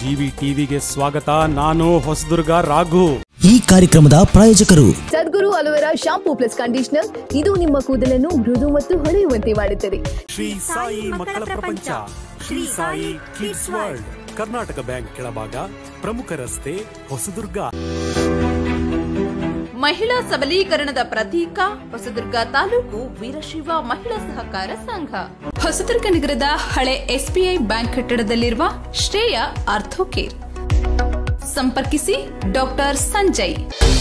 GV ಟಿವಿಗೆ ಸ್ವಾಗತ ನಾನು ಹೊಸದುರ್ಗ ರಾಘು ಈ ಕಾರ್ಯಕ್ರಮದ ಪ್ರಾಯೋಜಕರು Sadguru aloe vera shampoo plus conditioner ಇದು ನಿಮ್ಮ ಕೂದಲನ್ನು ಮೃದು ಮತ್ತು ಹೊಳೆಯುವಂತೆ ಮಾಡುತ್ತದೆ ಶ್ರೀ ಸಾಯಿ ಮಕ್ಕಳ ಪ್ರಪಂಚ Shri Sai kids world Karnataka bank ಕೆಳಭಾಗ ಪ್ರಮುಖ ರಸ್ತೆ ಹೊಸದುರ್ಗ ಮಹಿಳಾ ಸಬಲೀಕರಣದ ಪ್ರತೀಕ ಹೊಸದುರ್ಗ ತಾಲೂಕು ವೀರಶೈವ ಮಹಿಳಾ ಸಹಕಾರ ಸಂಘ ಹೊಸದುರ್ಗ ನಗರದ ಹಳೆ ಎಸ್ಬಿಐ ಬ್ಯಾಂಕ್ ಕಟ್ಟಡದಲ್ಲಿರುವ ಶ್ರೇಯ ಆರ್ಥೋಕೇರ್ ಸಂಪರ್ಕಿಸಿ ಡಾಕ್ಟರ್ ಸಂಜಯ್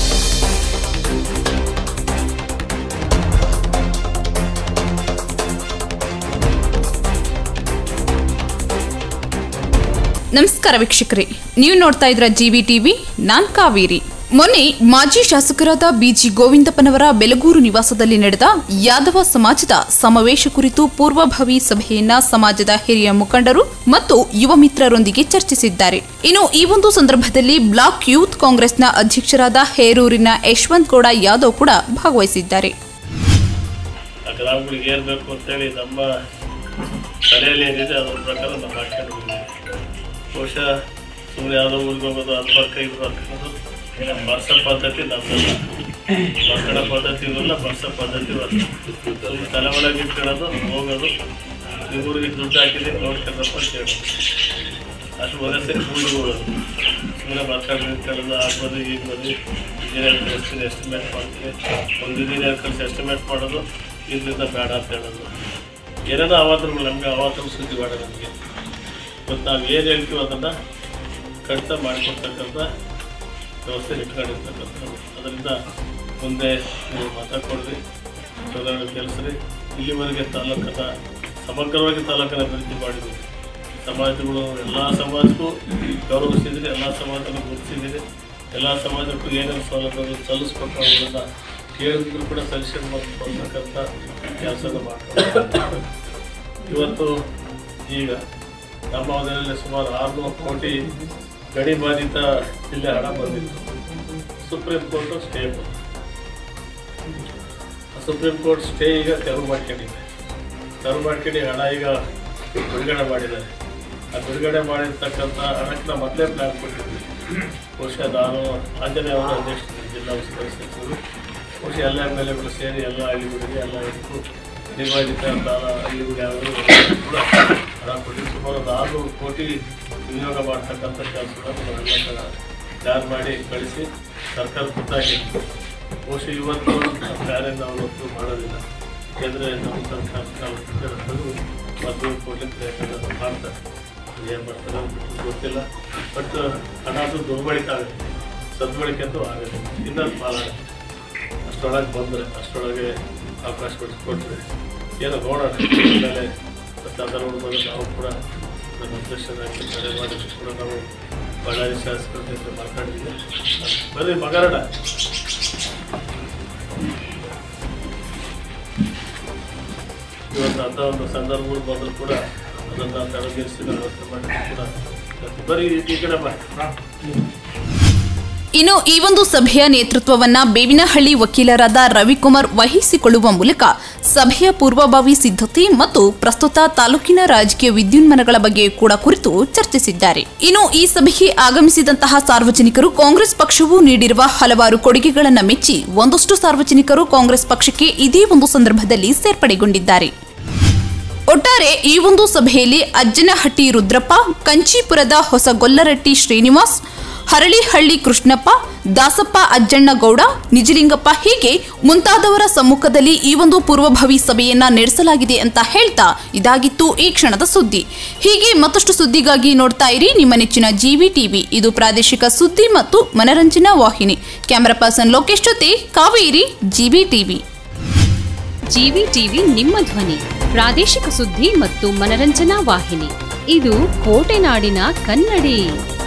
ನಮಸ್ಕಾರ ವೀಕ್ಷಕರೇ ನೀವು ನೋಡ್ತಾ ಇದ್ರ ಜಿವಿ ಟಿವಿ ನಾನ್ ಕಾವೇರಿ ಮೊನ್ನೆ ಮಾಜಿ ಶಾಸಕರಾದ ಬಿಜಿ ಗೋವಿಂದಪ್ಪನವರ ಬೆಲಗೂರು ನಿವಾಸದಲ್ಲಿ ನಡೆದ ಯಾದವ ಸಮಾಜದ ಸಮಾವೇಶ ಕುರಿತು ಪೂರ್ವಭಾವಿ ಸಭೆಯನ್ನ ಸಮಾಜದ ಹಿರಿಯ ಮುಖಂಡರು ಮತ್ತು ಯುವ ಮಿತ್ರರೊಂದಿಗೆ ಚರ್ಚಿಸಿದ್ದಾರೆ ಇನ್ನು ಈ ಒಂದು ಸಂದರ್ಭದಲ್ಲಿ ಬ್ಲಾಕ್ ಯೂತ್ ಕಾಂಗ್ರೆಸ್ನ ಅಧ್ಯಕ್ಷರಾದ ಹೇರೂರಿನ ಯಶವಂತ್ ಗೌಡ ಯಾದವ್ ಕೂಡ ಭಾಗವಹಿಸಿದ್ದಾರೆ ಆ ಗ್ರಾಮಗಳಿಗೆ ಏರ್ಬೇಕು ಅಂತೇಳಿ ನಮ್ಮ ತಲೆಯಲ್ಲಿ ಏನಿದೆ ಅದ್ರ ಪ್ರಕಾರ ನಾವು ಮಾಡ್ಕೊಂಡು ಬಂದಿದ್ದೀವಿ ಬಹುಶಃ ಸುಮ್ಮನೆ ಯಾವುದೋ ಊರಿಗೆ ಹೋಗೋದು ಅದು ಬರ್ಕ ಇದು ಬರ್ಕೋದು ಬರ್ಸ ಪದ್ಧತಿ ನಮ್ದಲ್ಲ ಬರ್ಕಣ ಪದ್ಧತಿ ಇರಲ್ಲ ಬರ್ಸ ಪದ್ಧತಿ ಬರ್ತದೆ ಸುಮ್ಮನೆ ತಲೆ ಒಳಗೆ ಇಟ್ಕೊಳ್ಳೋದು ಹೋಗೋದು ಈ ಊರಿಗೆ ದುಡ್ಡು ಹಾಕಿದ್ದೀನಿ ನೋಡ್ಕೊಂಡಪ್ಪ ಅಂತ ಹೇಳೋದು ಅಷ್ಟು ವಯಸ್ಸೇ ಊರಿಗೆ ಹೋಗೋದು ಸುಮ್ಮನೆ ಬರ್ಕೊಂಡು ನಿಂತ್ಕೊಳ್ಳೋದು ಆಗ್ಬೋದು ಈಗ ಬಂದು ಇಂಜಿನಿಯರ್ ಕಳಿಸ್ತೀನಿ ಎಸ್ಟಿಮೇಟ್ ಮಾಡ್ತೀನಿ ಒಂದು ಇಂಜಿನಿಯರ್ ಕಳಿಸಿ ಎಸ್ಟಿಮೇಟ್ ಮಾಡೋದು ಇದರಿಂದ ಬೇಡ ಅಂತ ಹೇಳೋದು ಏನೇನೋ ಅವಾತ್ರಗಳು ನಮಗೆ ಅವಾತ್ರ ಸುದ್ದಿ ಬೇಡ ನಮಗೆ ಮತ್ತು ನಾವು ಏನು ಹೇಳ್ತೀವಿ ಅದನ್ನು ಕಡಿತ ಮಾಡಿಕೊಡ್ತಕ್ಕಂಥ ವ್ಯವಸ್ಥೆ ಇಟ್ಕೊಂಡಿರ್ತಕ್ಕಂಥದ್ದು ಅದರಿಂದ ಮುಂದೆ ನೀವು ಮಾತಾಡ್ಕೊಡ್ರಿ ಸುಧಾರಣೆ ಕೆಲಸರಿ ಇಲ್ಲಿವರೆಗೆ ತಾಲೂಕನ್ನ ಸಮಗ್ರವಾಗಿ ತಾಲೂಕನ್ನ ಅಭಿವೃದ್ಧಿ ಮಾಡಿದ್ದೀವಿ ಸಮಾಜಗಳು ಎಲ್ಲ ಸಮಾಜಕ್ಕೂ ಗೌರವಿಸಿದ್ರಿ ಎಲ್ಲ ಸಮಾಜವನ್ನು ಗುರುತಿಸಿದ್ದೀರಿ ಎಲ್ಲ ಸಮಾಜಕ್ಕೂ ಏನೇನು ಸೌಲಭ್ಯಗಳು ಸಲ್ಲಿಸ್ಬೇಕು ಅನ್ನೋದನ್ನು ಕೇಳಿದ್ರು ಕೂಡ ಸಜೆಷನ್ ಮಾಡ್ಕೊಳ್ತಕ್ಕಂಥ ಕೆಲಸನ ಮಾಡ್ತಾರೆ ಇವತ್ತು ಈಗ ನಮ್ಮ ಅವಧಿಯಲ್ಲಿ ಸುಮಾರು ಆರುನೂರು ಕೋಟಿ ಗಡಿ ಬಾಧಿತ ಜಿಲ್ಲೆ ಹಣ ಬಂದಿತ್ತು ಸುಪ್ರೀಂ ಕೋರ್ಟು ಸ್ಟೇ ಬಂತು ಸುಪ್ರೀಂ ಕೋರ್ಟ್ ಸ್ಟೇ ಈಗ ತೆರವು ಮಾಡ್ಕೊಂಡಿದೆ ತೆರವು ಮಾಡ್ಕೊಂಡು ಹಣ ಈಗ ಬಿಡುಗಡೆ ಮಾಡಿದ್ದಾರೆ ಆ ಬಿಡುಗಡೆ ಮಾಡಿರ್ತಕ್ಕಂಥ ಹಣಕ್ಕೆ ನಾವು ಮೊದಲೇ ಪ್ಲ್ಯಾನ್ ಕೊಟ್ಟಿದ್ವಿ ಬಹುಶಃ ನಾನು ಆಂಜನೇಯ ಅವರ ಅಧ್ಯಕ್ಷ ಜಿಲ್ಲಾ ಉಸ್ತುವಾರಿ ಸಚಿವರು ಬಹುಶಃ ಎಲ್ಲ ಎಮ್ ಎಲ್ ಎಗಳು ಸೇರಿ ಎಲ್ಲ ಹಳ್ಳಿಗಳಿಗೆ ಎಲ್ಲ ಇದಕ್ಕೂ ನಿರ್ವಾಹಿತ ಹಳ್ಳಿಗಳು ಯಾವ್ಯಾವ ಕೂಡ ಹಣ ಕೊಟ್ಟು ಸುಮಾರು ಒಂದು ಆರುನೂರು ಕೋಟಿ ವಿನಿಯೋಗ ಮಾಡ್ತಕ್ಕಂಥ ಕೆಲಸಗಳನ್ನು ನಾವೆಲ್ಲ ಪ್ಲ್ಯಾನ್ ಮಾಡಿ ಕಳಿಸಿ ಸರ್ಕಾರ ಗೊತ್ತಾಗಿತ್ತು ಬಹುಶಃ ಇವತ್ತು ನಮ್ಮ ಕಾರ್ಯ ನಾವು ಇವತ್ತು ಮಾಡೋದಿಲ್ಲ ಯಾಕೆಂದರೆ ನಮ್ಮ ಸರ್ಕಾರ ನಾವು ಮದುವೆ ಕೊಡ್ಲಿಕ್ಕೆ ಪ್ರಯತ್ನ ಮಾಡ್ತಾರೆ ಏನು ಮಾಡ್ತಾರೆ ಅಂತ ಗೊತ್ತಿಲ್ಲ ಬಟ್ ಹಣ ಅದು ದುರ್ಬಳಕೆ ಆಗುತ್ತೆ ಸದ್ಬಳಕೆ ಅಂತೂ ಆಗುತ್ತೆ ಇನ್ನೊಂದು ಪಾಲನೆ ಅಷ್ಟರೊಳಗೆ ಬಂದರೆ ಅಷ್ಟರೊಳಗೆ ಅವಕಾಶ ಕೊಟ್ಟರೆ ಏನೋ ನೋಡೋಣ ಆಮೇಲೆ ಸಂದರ್ಭ ಬಂದು ನಾವು ಕೂಡ ನಮ್ಮ ಅಧ್ಯಕ್ಷರಾಗಿ ಕರೆ ಮಾಡಿ ಕೂಡ ನಾವು ಬಳ್ಳಾರಿ ಶಾಸಕರ ಜೊತೆ ಮಾತಾಡಿದ್ವಿ ಬರ್ರಿ ಮಗಾರಣ ಇವತ್ತು ಅಂಥ ಒಂದು ಸಂದರ್ಭಗಳು ಬಂದರೂ ಕೂಡ ಅದನ್ನು ತಡೆಗಿರಿಸಿ ವ್ಯವಸ್ಥೆ ಮಾಡಿ ಕೂಡ ಬರೀ ಈ ಕಡೆ ಬಾ ಇನ್ನು ಈ ಒಂದು ಸಭೆಯ ನೇತೃತ್ವವನ್ನ ಬೇವಿನಹಳ್ಳಿ ವಕೀಲರಾದ ರವಿಕುಮಾರ್ ವಹಿಸಿಕೊಳ್ಳುವ ಮೂಲಕ ಸಭೆಯ ಪೂರ್ವಭಾವಿ ಸಿದ್ಧತೆ ಮತ್ತು ಪ್ರಸ್ತುತ ತಾಲೂಕಿನ ರಾಜಕೀಯ ವಿದ್ಯುನ್ಮಾನಗಳ ಬಗ್ಗೆ ಕೂಡ ಕುರಿತು ಚರ್ಚಿಸಿದ್ದಾರೆ ಇನ್ನು ಈ ಸಭೆಗೆ ಆಗಮಿಸಿದಂತಹ ಸಾರ್ವಜನಿಕರು ಕಾಂಗ್ರೆಸ್ ಪಕ್ಷವು ನೀಡಿರುವ ಹಲವಾರು ಕೊಡುಗೆಗಳನ್ನು ಮೆಚ್ಚಿ ಒಂದಷ್ಟು ಸಾರ್ವಜನಿಕರು ಕಾಂಗ್ರೆಸ್ ಪಕ್ಷಕ್ಕೆ ಇದೇ ಒಂದು ಸಂದರ್ಭದಲ್ಲಿ ಸೇರ್ಪಡೆಗೊಂಡಿದ್ದಾರೆ ಒಟ್ಟಾರೆ ಈ ಒಂದು ಸಭೆಯಲ್ಲಿ ಅಜ್ಜನಹಟ್ಟಿ ರುದ್ರಪ್ಪ ಕಂಚೀಪುರದ ಹೊಸಗೊಲ್ಲರಟ್ಟಿ ಶ್ರೀನಿವಾಸ್ ಹರಳಿಹಳ್ಳಿ ಕೃಷ್ಣಪ್ಪ ದಾಸಪ್ಪ ಅಜ್ಜಣ್ಣಗೌಡ ನಿಜಲಿಂಗಪ್ಪ ಹೀಗೆ ಮುಂತಾದವರ ಸಮ್ಮುಖದಲ್ಲಿ ಈ ಒಂದು ಪೂರ್ವಭಾವಿ ಸಭೆಯನ್ನ ನಡೆಸಲಾಗಿದೆ ಅಂತ ಹೇಳ್ತಾ ಇದಾಗಿತ್ತು ಈ ಕ್ಷಣದ ಸುದ್ದಿ ಹೀಗೆ ಮತ್ತಷ್ಟು ಸುದ್ದಿಗಾಗಿ ನೋಡ್ತಾ ಇರಿ ನಿಮ್ಮ ನೆಚ್ಚಿನ ಜಿವಿ ಟಿವಿ ಇದು ಪ್ರಾದೇಶಿಕ ಸುದ್ದಿ ಮತ್ತು ಮನರಂಜನಾ ವಾಹಿನಿ ಕ್ಯಾಮರಾ ಪರ್ಸನ್ ಲೋಕೇಶ್ ಜೊತೆ Kaveri GV TV GV TV ನಿಮ್ಮ ಧ್ವನಿ ಪ್ರಾದೇಶಿಕ ಸುದ್ದಿ ಮತ್ತು ಮನರಂಜನಾ ವಾಹಿನಿ ಇದು ಕೋಟೆನಾಡಿನ ಕನ್ನಡಿ